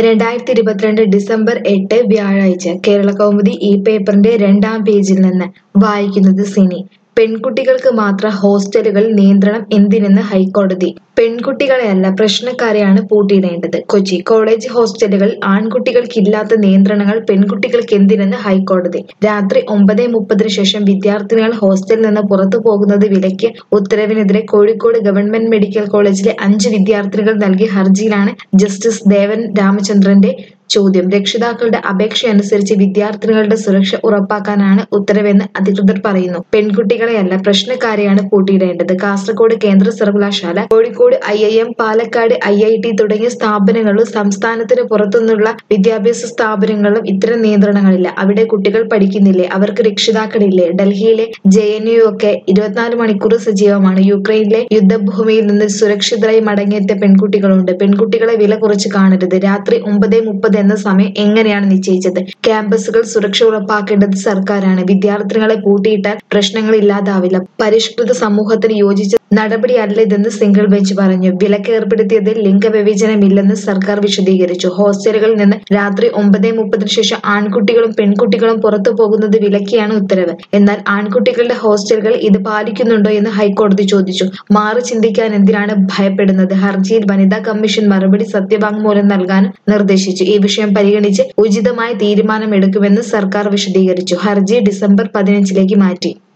രണ്ടായിരത്തി ഇരുപത്തിരണ്ട് ഡിസംബർ എട്ട് വ്യാഴാഴ്ച കേരള കൗമുദി ഈ പേപ്പറിന്റെ രണ്ടാം പേജിൽ നിന്ന് വായിക്കുന്നത് സിനി പെൺകുട്ടികൾക്ക് മാത്രം ഹോസ്റ്റലുകളിൽ നിയന്ത്രണം എന്തിനെന്ന് ഹൈക്കോടതി പെൺകുട്ടികളെയല്ല പ്രശ്നക്കാരെയാണ് പൂട്ടിയിടേണ്ടത് കൊച്ചി കോളേജ് ഹോസ്റ്റലുകളിൽ ആൺകുട്ടികൾക്കില്ലാത്ത നിയന്ത്രണങ്ങൾ പെൺകുട്ടികൾക്ക് എന്തിനെന്ന് ഹൈക്കോടതി രാത്രി ഒമ്പത് മുപ്പതിന് ശേഷം വിദ്യാർത്ഥിനികൾ ഹോസ്റ്റലിൽ നിന്ന് പുറത്തു പോകുന്നത് വിലക്കിയ ഉത്തരവിനെതിരെ കോഴിക്കോട് ഗവൺമെന്റ് മെഡിക്കൽ കോളേജിലെ അഞ്ച് വിദ്യാർത്ഥിനികൾ നൽകിയ ഹർജിയിലാണ് ജസ്റ്റിസ് ദേവൻ രാമചന്ദ്രന്റെ ചോദ്യം രക്ഷിതാക്കളുടെ അപേക്ഷയനുസരിച്ച് വിദ്യാർത്ഥിനികളുടെ സുരക്ഷ ഉറപ്പാക്കാനാണ് ഉത്തരവെന്ന് അധികൃതർ പറയുന്നു പെൺകുട്ടികളെയല്ല പ്രശ്നക്കാരെയാണ് പൂട്ടിയിടേണ്ടത് കാസർഗോഡ് കേന്ദ്ര സർവകലാശാല Kozhikode I I M Palakkad I I T തുടങ്ങിയ സ്ഥാപനങ്ങളിലും സംസ്ഥാനത്തിന് പുറത്തുനിന്നുള്ള വിദ്യാഭ്യാസ സ്ഥാപനങ്ങളിലും ഇത്തരം നിയന്ത്രണങ്ങളില്ല അവിടെ കുട്ടികൾ പഠിക്കുന്നില്ലേ അവർക്ക് രക്ഷിതാക്കളില്ലേ ഡൽഹിയിലെ ജെ എൻ യു ഒക്കെ ഇരുപത്തിനാല് മണിക്കൂർ സജീവമാണ് യുക്രൈനിലെ യുദ്ധഭൂമിയിൽ നിന്ന് സുരക്ഷിതരായി മടങ്ങിയെത്തിയ പെൺകുട്ടികളുണ്ട് പെൺകുട്ടികളെ വില കുറച്ച് കാണരുത് രാത്രി ഒമ്പത് മുപ്പത് എന്ന സമയം എങ്ങനെയാണ് നിശ്ചയിച്ചത് ക്യാമ്പസുകൾ സുരക്ഷ ഉറപ്പാക്കേണ്ടത് സർക്കാരാണ് വിദ്യാർത്ഥികളെ പൂട്ടിയിട്ടാൽ പ്രശ്നങ്ങൾ ഇല്ലാതാവില്ല പരിഷ്കൃത സമൂഹത്തിന് യോജിച്ച നടപടിയല്ല ഇതെന്ന് സിംഗിൾ ബെഞ്ച് പറഞ്ഞു വിലക്ക് ഏർപ്പെടുത്തിയതിൽ ലിംഗവിവേചനമില്ലെന്ന് സർക്കാർ വിശദീകരിച്ചു ഹോസ്റ്റലുകളിൽ നിന്ന് രാത്രി ഒമ്പത് മുപ്പതിന് ശേഷം ആൺകുട്ടികളും പെൺകുട്ടികളും പുറത്തു പോകുന്നത് വിലക്കിയാണ് ഉത്തരവ് എന്നാൽ ആൺകുട്ടികളുടെ ഹോസ്റ്റലുകൾ ഇത് പാലിക്കുന്നുണ്ടോ എന്ന് ഹൈക്കോടതി ചോദിച്ചു മാറി ചിന്തിക്കാൻ എന്തിനാണ് ഭയപ്പെടുന്നത് ഹർജിയിൽ വനിതാ കമ്മീഷൻ മറുപടി സത്യവാങ്മൂലം നൽകാനും നിർദ്ദേശിച്ചു ഈ വിഷയം പരിഗണിച്ച് ഉചിതമായ തീരുമാനമെടുക്കുമെന്ന് സർക്കാർ വിശദീകരിച്ചു ഹർജി ഡിസംബർ പതിനഞ്ചിലേക്ക് മാറ്റി